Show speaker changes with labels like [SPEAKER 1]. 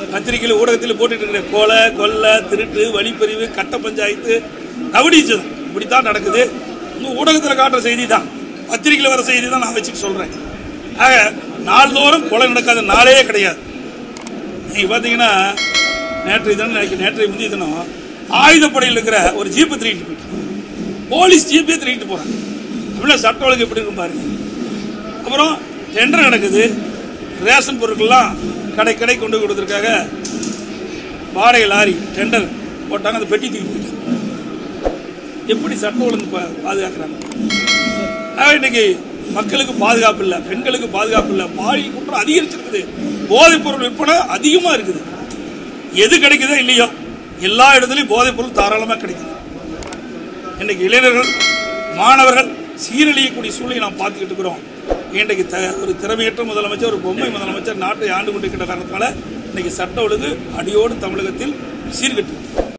[SPEAKER 1] பத்திரிகையில் ஊடகத்தில் போட்டுட்டு இருக்கிற கொலை கொள்ளை திருட்டு வழிப்பறிவு கட்ட பஞ்சாயத்து ரவுடிச்சதும் இப்படித்தான் நடக்குது உங்க ஊடகத்தில் காட்டுற செய்தி தான் பத்திரிகையில் வர செய்தி தான் நான் வச்சுட்டு சொல்றேன் ஆக நாள்தோறும் கொலை நடக்காத நாளே கிடையாது நீங்க பாத்தீங்கன்னா நேற்று தினம் நினைக்க நேற்றைய முந்தைய தினம் ஆயுதப்படையில் இருக்கிற ஒரு ஜீப்பை திருட்டு போயிட்டு போலீஸ் ஜீப்பே திருட்டு போறாங்க அப்படின்னா சட்ட ஒழுங்கு எப்படி இருக்கும் பாருங்க அப்புறம் டெண்டர் நடக்குது ரேஷன் பொருட்கள்லாம் கடை கடை கொண்டு கொடுத்துருக்காங்க வாடகை லாரி டெண்டர் போட்டாங்க அந்த பெட்டி தூக்கி போயிட்டாங்க எப்படி சட்ட ஒழுங்கு பா- பாதுகாக்கிறாங்க ஆக இன்னைக்கு மக்களுக்கு பாதுகாப்பு இல்லை பெண்களுக்கு பாதுகாப்பு இல்லை பாலியல் குற்றம் அதிகரிச்சிருக்குது போதைப் பொருள் விற்பனை அதிகமா இருக்குது எது கிடைக்குதோ இல்லையோ எல்லா இடத்துலையும் போதைப் பொருள் தாராளமாக கிடைக்குது இன்னைக்கு இளைஞர்கள் மாணவர்கள் சீரழியக்கூடிய சூழலை நாம் பார்த்துக்கிட்டு இருக்கிறோம் இன்றைக்கு த ஒரு திறமையற்ற முதலமைச்சர் ஒரு பொம்மை முதலமைச்சர் நாட்டை ஆண்டு கொண்டிருக்கிற காரணத்தால இன்னைக்கு சட்ட ஒழுங்கு அடியோடு தமிழகத்தில் சீர்கெட்டு